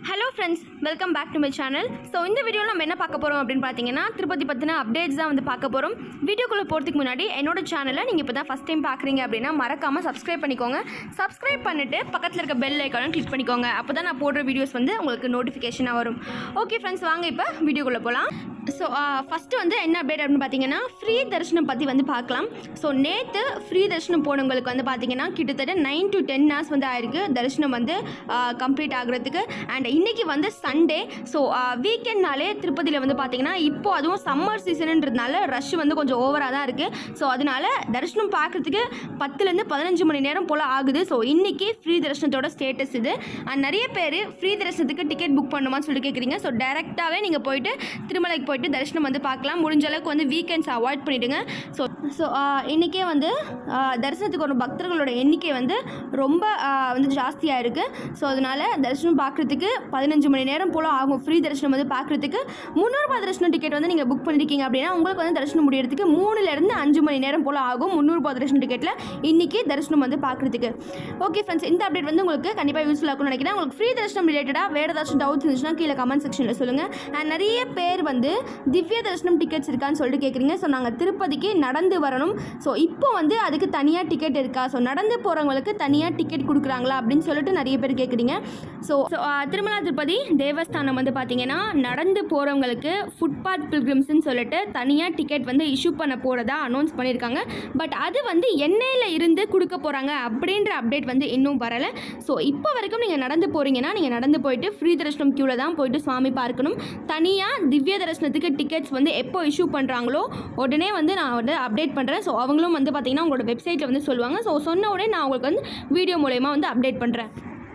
hello friends welcome back to my channel so இந்த வீடியோவில் நம்ம என்ன பார்க்க போகிறோம் அப்படின்னு பார்த்தீங்கன்னா திருப்பதி பற்றின அப்டேட்ஸ் தான் வந்து பார்க்க போகிறோம் வீடியோக்குள்ளே போகிறதுக்கு முன்னாடி என்னோட சேனலை நீங்கள் இப்போ தான் ஃபஸ்ட் டைம் பார்க்குறீங்க அப்படின்னா மறக்காமல் சப்ஸ்கிரைப் பண்ணிக்கோங்க சப்ஸ்கிரைப் பண்ணிவிட்டு பக்கத்தில் இருக்க பெல் ஐக்கானும் கிளிக் பண்ணிக்கோங்க அப்போ தான் நான் போடுற வீடியோஸ் வந்து உங்களுக்கு நோட்டிஃபிகேஷனாக வரும் ஓகே ஃப்ரெண்ட்ஸ் வாங்க இப்போ வீடியோக்குள்ளே போகலாம் ஸோ ஃபஸ்ட்டு வந்து என்ன அப்டேட் அப்படின்னு பார்த்தீங்கன்னா ஃப்ரீ தரிசனம் பற்றி வந்து பார்க்கலாம் ஸோ நேற்று ஃப்ரீ தரிசனம் போனவங்களுக்கு வந்து பார்த்தீங்கன்னா கிட்டத்தட்ட நைன் டு டென் ஹவர்ஸ் வந்து ஆயிருக்கு தரிசனம் வந்து கம்ப்ளீட் ஆகுறதுக்கு அண்ட் இன்னைக்கு வந்து சண்டே ஸோ வீக்கெண்ட்னாலே திருப்பதியில் வந்து பார்த்தீங்கன்னா இப்போ அதுவும் சம்மர் சீசனுன்றதுனால ரஷ் வந்து கொஞ்சம் ஓவராக தான் இருக்குது ஸோ அதனால தரிசனம் பார்க்குறதுக்கு பத்துலேருந்து பதினஞ்சு மணி நேரம் போல் ஆகுது ஸோ இன்னைக்கு ஃப்ரீ தரிசனத்தோட ஸ்டேட்டஸ் இது அண்ட் நிறைய பேர் ஃப்ரீ தரிசனத்துக்கு டிக்கெட் புக் பண்ணுமான்னு சொல்லிட்டு கேட்குறீங்க ஸோ டேரெக்டாகவே நீங்கள் போயிட்டு திருமலைக்கு போயிட்டு தரிசனம் வந்து பார்க்கலாம் முடிஞ்ச அளவுக்கு வந்து வீக்கெண்ட்ஸ் அவாய்ட் பண்ணிவிடுங்க ஸோ ஸோ இன்றைக்கே வந்து ஆ, தரிசனத்துக்கு ஒரு பக்தர்களோட எண்ணிக்கை வந்து ரொம்ப ஆ, வந்து ஜாஸ்தியாக இருக்குது ஸோ அதனால் தரிசனம் பார்க்குறதுக்கு பதினஞ்சு மணி நேரம் போல் ஆகும் ஃப்ரீ தரிசனம் வந்து பார்க்குறதுக்கு முந்நூறுபா தரிசனம் டிக்கெட் வந்து நீங்கள் புக் பண்ணியிருக்கீங்க அப்படின்னா உங்களுக்கு வந்து தரிசனம் முடியறதுக்கு மூணுலேருந்து அஞ்சு மணி நேரம் போல் ஆகும் முந்நூறுபா தரிசனம் டிக்கெட்டில் இன்றைக்கி தரிசனம் வந்து பார்க்குறதுக்கு ஓகே ஃப்ரெண்ட்ஸ் இந்த அப்டேட் வந்து உங்களுக்கு கண்டிப்பாக யூஸ்ஃபுல்லாக இருக்கும்னு நினைக்கிறேன் உங்களுக்கு ஃப்ரீ தரிசனம் ரிலேட்டடாக வேறு ஏதாச்சும் டவுட்ஸ் இருந்துச்சுன்னா கீழே கமெண்ட் செக்ஷனில் சொல்லுங்கள் அண்ட் நிறைய பேர் வந்து திவ்ய தரிசனம் டிக்கெட்ஸ் இருக்கான்னு சொல்லிட்டு கேட்குறீங்க ஸோ நாங்கள் திருப்பதிக்கு நடந்து வரணும் ஸோ இப்போ வந்து அதுக்கு தனியாக டிக்கெட் இருக்கா ஸோ நடந்து போகிறவங்களுக்கு தனியாக டிக்கெட் கொடுக்குறாங்களா அப்படின்னு சொல்லிட்டு நிறைய பேர் கேட்குறீங்க ஸோ ஸோ திருமலா திருப்பதி தேவஸ்தானம் வந்து பார்த்தீங்கன்னா நடந்து போகிறவங்களுக்கு ஃபுட்பாத் பில்கிரிம்ஸ்னு சொல்லிட்டு தனியாக டிக்கெட் வந்து இஷ்யூ பண்ண போகிறதா அனௌன்ஸ் பண்ணியிருக்காங்க பட் அது வந்து எண்ணெயில் இருந்து கொடுக்க போகிறாங்க அப்படின்ற அப்டேட் வந்து இன்னும் வரலை ஸோ இப்போ வரைக்கும் நீங்கள் நடந்து போகிறீங்கன்னா நீங்கள் நடந்து போயிட்டு ஃப்ரீ தரிசனம் க்யூவில் தான் போயிட்டு சுவாமி பார்க்கணும் தனியாக திவ்ய தரிசனத்துக்கு டிக்கெட்ஸ் வந்து எப்போ இஷ்யூ பண்ணுறாங்களோ உடனே வந்து நான் வந்து அப்டேட் பண்ணுறேன் ஸோ அவங்களும் வந்து பார்த்தீங்கன்னா உங்களோட வெப்சைட்டில் வந்து சொல்லுவாங்க ஸோ சொன்ன உடனே நான் உங்களுக்கு வந்து வீடியோ மூலயமா வந்து அப்டேட் பண்ணுறேன்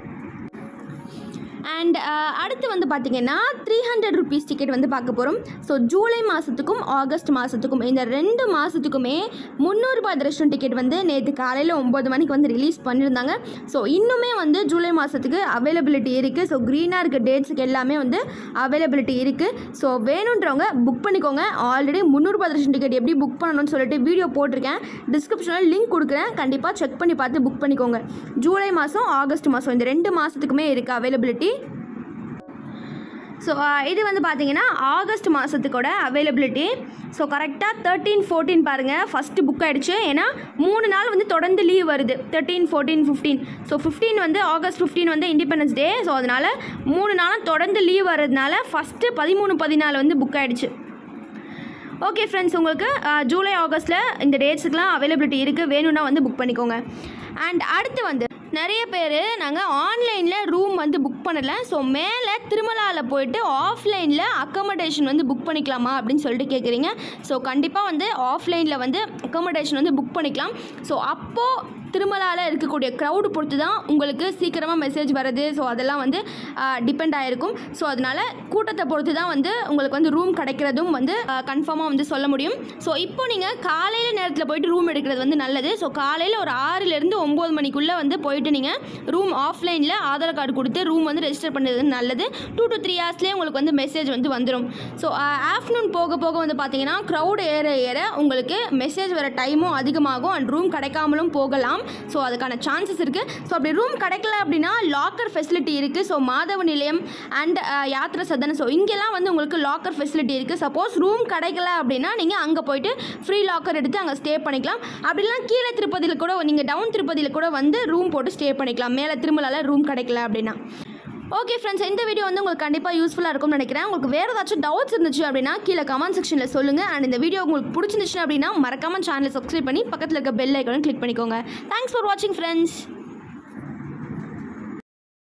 அண்ட் அடுத்து வந்து பார்த்தீங்கன்னா த்ரீ ஹண்ட்ரட் ருபீஸ் டிக்கெட் வந்து பார்க்க போகிறோம் ஸோ ஜூலை மாதத்துக்கும் ஆகஸ்ட் மாதத்துக்கும் இந்த ரெண்டு மாதத்துக்குமே முந்நூறுபா தரிசனம் டிக்கெட் வந்து நேற்று காலையில் ஒம்பது மணிக்கு வந்து ரிலீஸ் பண்ணியிருந்தாங்க ஸோ இன்னுமே வந்து ஜூலை மாதத்துக்கு அவைலபிலிட்டி இருக்குது ஸோ க்ரீனாக இருக்க டேட்ஸுக்கு எல்லாமே வந்து அவைலபிலிட்டி இருக்குது ஸோ வேணுன்றவங்க புக் பண்ணிக்கோங்க ஆல்ரெடி முந்நூறுபா தரிசனம் டிக்கெட் எப்படி புக் பண்ணணும்னு சொல்லிட்டு வீடியோ போட்டிருக்கேன் டிஸ்கிரிப்ஷனில் லிங்க் கொடுக்குறேன் கண்டிப்பாக செக் பண்ணி பார்த்து புக் பண்ணிக்கோங்க ஜூலை மாதம் ஆகஸ்ட் மாதம் இந்த ரெண்டு மாதத்துக்குமே இருக்குது அவைலபிலிட்டி ஸோ இது வந்து பார்த்தீங்கன்னா ஆகஸ்ட் மாதத்துக்கோட அவைலபிலிட்டி ஸோ கரெக்டாக தேர்ட்டீன் ஃபோர்டீன் பாருங்கள் ஃபஸ்ட்டு புக் ஆகிடுச்சு ஏன்னா மூணு நாள் வந்து தொடர்ந்து லீவ் வருது thirteen fourteen fifteen so fifteen வந்து ஆகஸ்ட் ஃபிஃப்டீன் வந்து இண்டிபெண்டன்ஸ் டே ஸோ அதனால் மூணு நாளும் தொடர்ந்து லீவ் வர்றதுனால ஃபஸ்ட்டு பதிமூணு பதினாலு வந்து புக் ஆகிடுச்சு ஓகே ஃப்ரெண்ட்ஸ் உங்களுக்கு அஹ், ஜூலை ஆகஸ்ட்டில் இந்த டேட்ஸுக்கெலாம் அவைலபிலிட்டி இருக்குது வேணும்னா வந்து புக் பண்ணிக்கோங்க அண்ட் அடுத்து வந்து நிறைய பேர் நாங்கள் ஆன்லைனில் ரூம் வந்து புக் பண்ணலை ஸோ மேலே திருமலாவில் போயிட்டு ஆஃப்லைனில் அக்கமடேஷன் வந்து புக் பண்ணிக்கலாமா அப்படின்னு சொல்லிட்டு கேட்குறீங்க ஸோ கண்டிப்பாக வந்து ஆஃப்லைனில் வந்து அக்கமடேஷன் வந்து புக் பண்ணிக்கலாம் ஸோ அப்போது திருமலாவில் இருக்கக்கூடிய க்ரௌடு பொறுத்து தான் உங்களுக்கு சீக்கிரமாக மெசேஜ் வருது ஸோ அதெல்லாம் வந்து டிபெண்ட் ஆகிருக்கும் ஸோ அதனால் கூட்டத்தை பொறுத்து தான் வந்து உங்களுக்கு வந்து ரூம் கிடைக்கிறதும் வந்து கன்ஃபார்மாக வந்து சொல்ல முடியும் ஸோ இப்போ நீங்கள் காலையில் நேரத்தில் போயிட்டு ரூம் எடுக்கிறது வந்து நல்லது ஸோ காலையில் ஒரு ஆறுலேருந்து ஒம்பது மணிக்குள்ளே வந்து போயிட்டு நீங்கள் ரூம் ஆஃப்லைனில் ஆதார் கார்டு கொடுத்து ரூம் வந்து ரெஜிஸ்டர் பண்ணுறது நல்லது டூ டு த்ரீ ஹவர்ஸ்லேயே உங்களுக்கு வந்து மெசேஜ் வந்து வந்துடும் ஸோ ஆஃப்டர்நூன் போக போக வந்து பார்த்தீங்கன்னா க்ரௌட் ஏற ஏற உங்களுக்கு மெசேஜ் வர டைமும் அதிகமாகும் அண்ட் ரூம் கிடைக்காமலும் போகலாம் ஸோ அதுக்கான சான்சஸ் இருக்குது ஸோ அப்படி ரூம் கிடைக்கல அப்படின்னா லாக்கர் ஃபெசிலிட்டி இருக்குது so Madhava Nilayam and Yatri Sadan so இங்கெல்லாம் வந்து உங்களுக்கு லாக்கர் ஃபெசிலிட்டி இருக்குது சப்போஸ் ரூம் கிடைக்கல அப்படின்னா நீங்கள் அங்கே போயிட்டு ஃப்ரீ லாக்கர் எடுத்து அங்கே ஸ்டே பண்ணிக்கலாம் அப்படிலாம் கீழே திருப்பதியில் கூட நீங்கள் டவுன் திருப்பதியில் கூட வந்து ரூம் போட்டு ஸ்டே பண்ணிக்கலாம் மேலே திருமலால ரூம் கிடைக்கல அப்படின்னா ஓகே ஃப்ரெண்ட்ஸ் இந்த வீடியோ வந்து உங்களுக்கு கண்டிப்பாக யூஸ்ஃபுல்லாக இருக்கும்னு நினைக்கிறேன் உங்களுக்கு வேறு ஏதாச்சும் டவுட்ஸ் இருந்துச்சு அப்படின்னா கீழே கமெண்ட் செக்ஷனில் சொல்லுங்கள் அண்ட் இந்த வீடியோ உங்களுக்கு பிடிச்சிருந்துச்சு அப்படின்னா மறக்காம சேனலை சப்ஸ்கிரைப் பண்ணி பக்கத்தில் இருக்க பெல் ஐக்கனும் கிளிக் பண்ணிக்கோங்க தேங்க்ஸ் ஃபார் வாட்சிங் ஃப்ரெண்ட்ஸ்